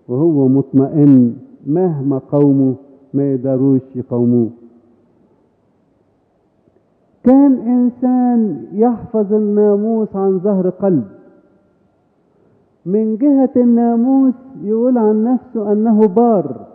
وهو مطمئن مهما قومه ما يقدروش يقوموه كان انسان يحفظ الناموس عن ظهر قلب من جهة الناموس يقول عن نفسه انه بار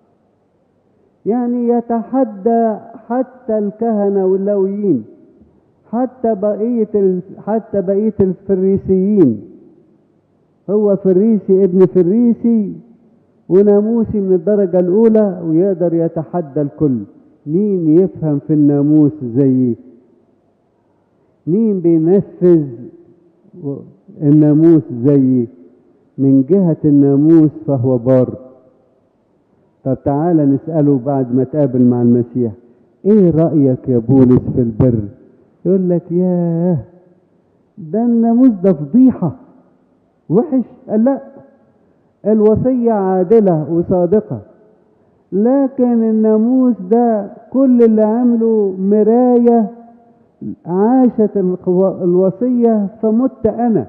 يعني يتحدى حتى الكهنة واللويين حتى بقية ال... حتى بقية الفريسيين هو فريسي ابن فريسي وناموسي من الدرجة الأولى ويقدر يتحدى الكل مين يفهم في الناموس زيي مين بينفذ الناموس زيي من جهة الناموس فهو بار طب تعالى نسأله بعد ما تقابل مع المسيح ايه رأيك يا بولس في البر يقول لك ياه ده الناموس ده فضيحة وحش قال لا الوصية عادلة وصادقة لكن الناموس ده كل اللي عمله مراية عاشت الوصية فمت أنا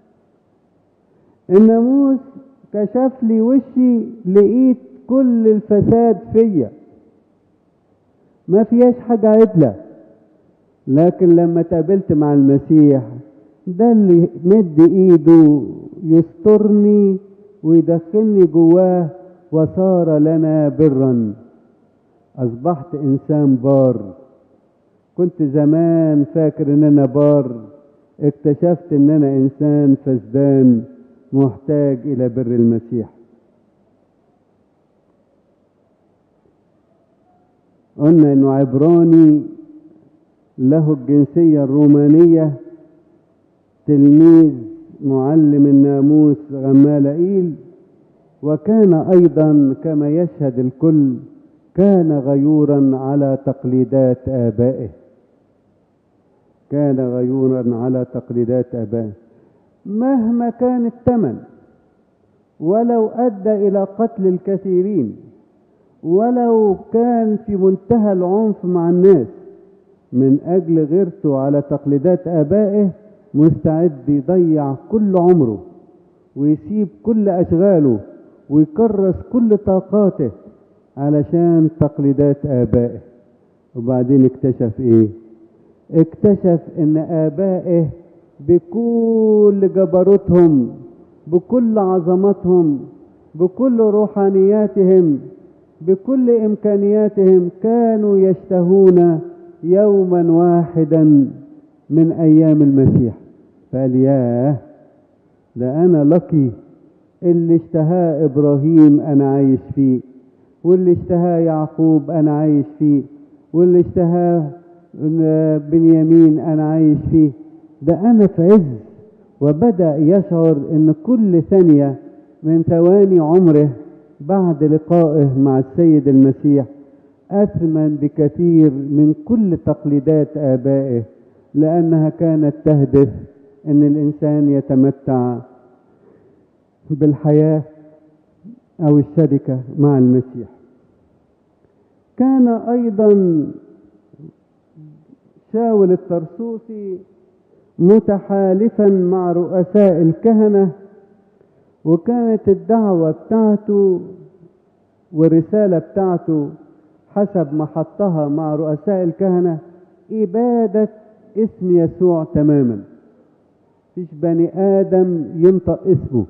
الناموس كشف لي وشي لقيت كل الفساد فيا ما فيهاش حاجة عدلة لكن لما تقابلت مع المسيح ده اللي مد ايده يسترني ويدخلني جواه وصار لنا برا اصبحت انسان بار كنت زمان فاكر ان انا بار اكتشفت ان انا انسان فسدان محتاج الى بر المسيح قلنا انه عبراني له الجنسية الرومانية تلميذ معلم الناموس غمالائيل وكان ايضا كما يشهد الكل كان غيورا على تقليدات ابائه كان غيورا على تقليدات ابائه مهما كان الثمن ولو ادى الى قتل الكثيرين ولو كان في منتهى العنف مع الناس من اجل غيرته على تقليدات ابائه مستعد يضيع كل عمره ويسيب كل اشغاله ويكرس كل طاقاته علشان تقليدات ابائه وبعدين اكتشف ايه اكتشف ان ابائه بكل جبروتهم بكل عظمتهم بكل روحانياتهم بكل امكانياتهم كانوا يشتهون يوما واحدا من ايام المسيح فقال ياه ده انا لقي اللي اشتهاه ابراهيم انا عايش فيه واللي اشتهاه يعقوب انا عايش فيه واللي اشتهاه بنيامين انا عايش فيه ده انا في عز وبدا يشعر ان كل ثانيه من ثواني عمره بعد لقائه مع السيد المسيح اثمن بكثير من كل تقليدات ابائه لانها كانت تهدف ان الانسان يتمتع بالحياه او الشركه مع المسيح كان ايضا شاول الطرسوسي متحالفا مع رؤساء الكهنه وكانت الدعوه بتاعته والرساله بتاعته حسب ما حطها مع رؤساء الكهنه اباده اسم يسوع تماما فيش بني ادم ينطق اسمه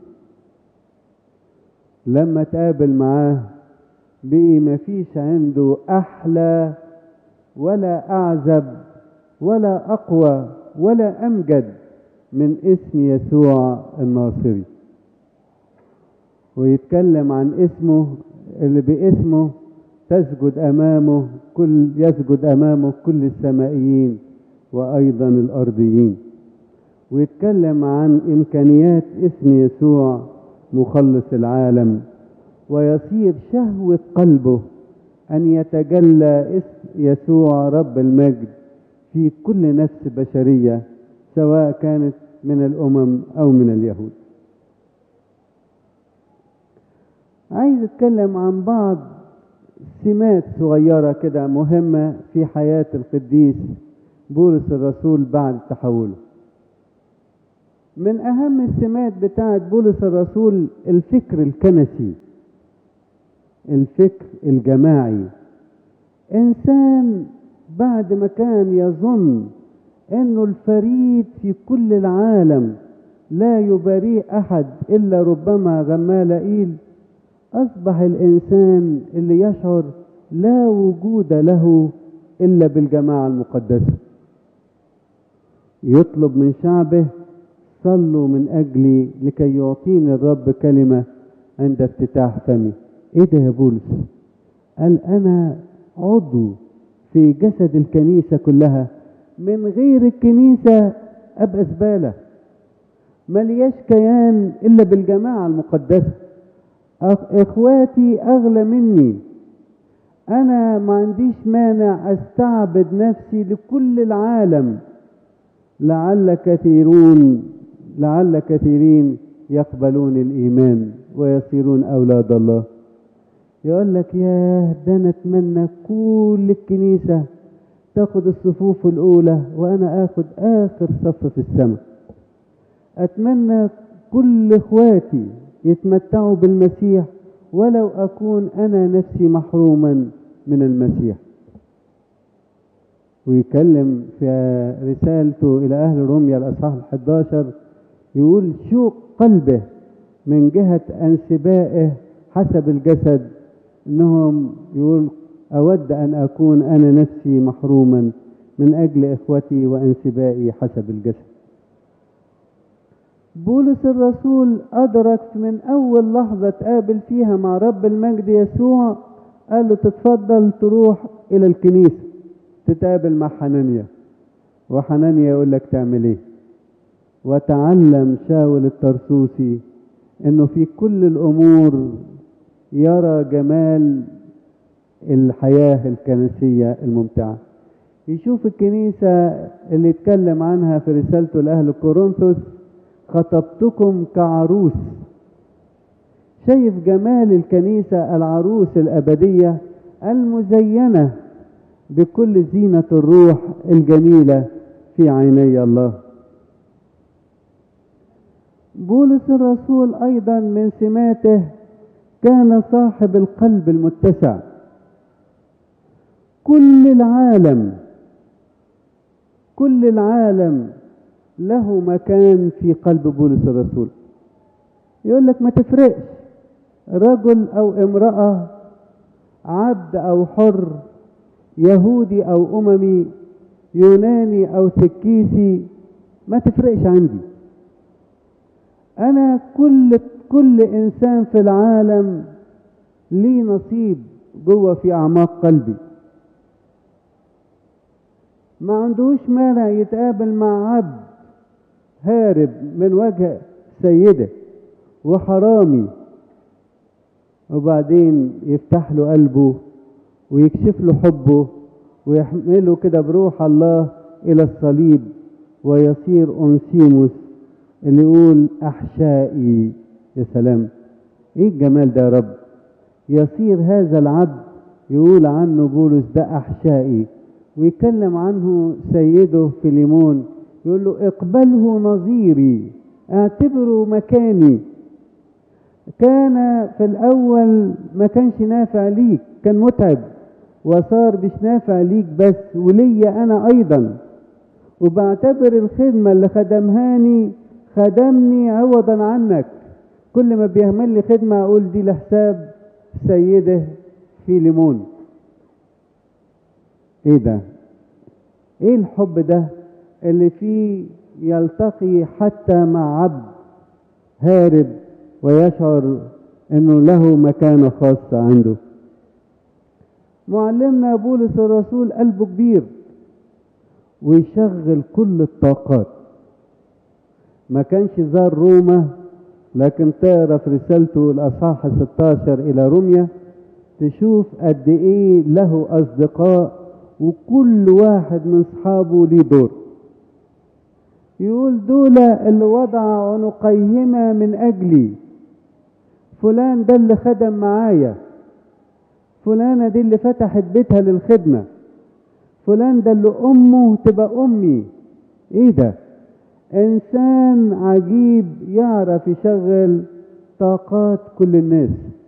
لما تقابل معاه بقي مفيش عنده احلى ولا اعزب ولا اقوى ولا امجد من اسم يسوع الناصري ويتكلم عن اسمه اللي باسمه تسجد امامه كل يسجد امامه كل السمائيين وايضا الارضيين ويتكلم عن امكانيات اسم يسوع مخلص العالم ويصير شهوه قلبه ان يتجلى اسم يسوع رب المجد في كل نفس بشريه سواء كانت من الامم او من اليهود عايز اتكلم عن بعض سمات صغيرة كده مهمة في حياة القديس بولس الرسول بعد تحوله من أهم السمات بتاعت بولس الرسول الفكر الكنسي الفكر الجماعي إنسان بعد ما كان يظن انه الفريد في كل العالم لا يباريه احد الا ربما غمالائيل اصبح الانسان اللي يشعر لا وجود له الا بالجماعه المقدسه يطلب من شعبه صلوا من اجلي لكي يعطيني الرب كلمه عند افتتاح فمي ايه ده يا بولس قال انا عضو في جسد الكنيسه كلها من غير الكنيسة أبقى زبالة ملياش كيان إلا بالجماعة المقدسة إخواتي أغلى مني أنا ما عنديش مانع أستعبد نفسي لكل العالم لعل كثيرون لعل كثيرين يقبلون الإيمان ويصيرون أولاد الله يقول لك ياه ده أنا أتمنى كل الكنيسة تاخد الصفوف الأولى وأنا آخد آخر صف في السماء أتمنى كل إخواتي يتمتعوا بالمسيح ولو أكون أنا نفسي محروما من المسيح ويكلم في رسالته إلى أهل روميا الأصحاح 11 يقول شوق قلبه من جهة أنسبائه حسب الجسد إنهم يقول أود أن أكون أنا نفسي محروما من أجل إخوتي وأنسبائي حسب الجسد بولس الرسول أدرك من أول لحظة تقابل فيها مع رب المجد يسوع قال له تتفضل تروح إلى الكنيسة تتقابل مع حنانيا وحنانيا يقول لك تعمل إيه وتعلم شاول الترسوسي إنه في كل الأمور يرى جمال الحياة الكنسية الممتعة يشوف الكنيسة اللي اتكلم عنها في رسالته لأهل كورنثوس خطبتكم كعروس شايف جمال الكنيسة العروس الأبدية المزينة بكل زينة الروح الجميلة في عيني الله بولس الرسول أيضا من سماته كان صاحب القلب المتسع كل العالم كل العالم له مكان في قلب بولس الرسول يقول لك ما تفرقش رجل او امرأة عبد او حر يهودي او اممي يوناني او تكيسي ما تفرقش عندي انا كل كل انسان في العالم ليه نصيب جوه في اعماق قلبي ما عندوش مانع يتقابل مع عبد هارب من وجه سيده وحرامي وبعدين يفتح له قلبه ويكشف له حبه ويحمله كده بروح الله الى الصليب ويصير انسيموس اللي يقول احشائي يا سلام ايه الجمال ده يا رب يصير هذا العبد يقول عنه بولس ده احشائي ويكلم عنه سيده فيليمون يقول له اقبله نظيري اعتبره مكاني كان في الاول ما كانش نافع ليك كان متعب وصار مش نافع ليك بس وليا انا ايضا وبعتبر الخدمة اللي خدمهاني خدمني عوضا عنك كل ما بيعمل لي خدمة اقول دي لحساب سيده في ليمون ايه ده ايه الحب ده اللي فيه يلتقي حتى مع عبد هارب ويشعر انه له مكانه خاصه عنده معلمنا بولس الرسول قلبه كبير ويشغل كل الطاقات ما كانش زار روما لكن تقرا في رسالته الاصحاح 16 الى روميا تشوف قد ايه له اصدقاء وكل واحد من اصحابه ليه دور يقول دول اللي وضع عنقيهما من اجلي فلان ده اللي خدم معايا فلانة دي اللي فتحت بيتها للخدمة فلان ده اللي امه تبقى امي ايه ده انسان عجيب يعرف يشغل طاقات كل الناس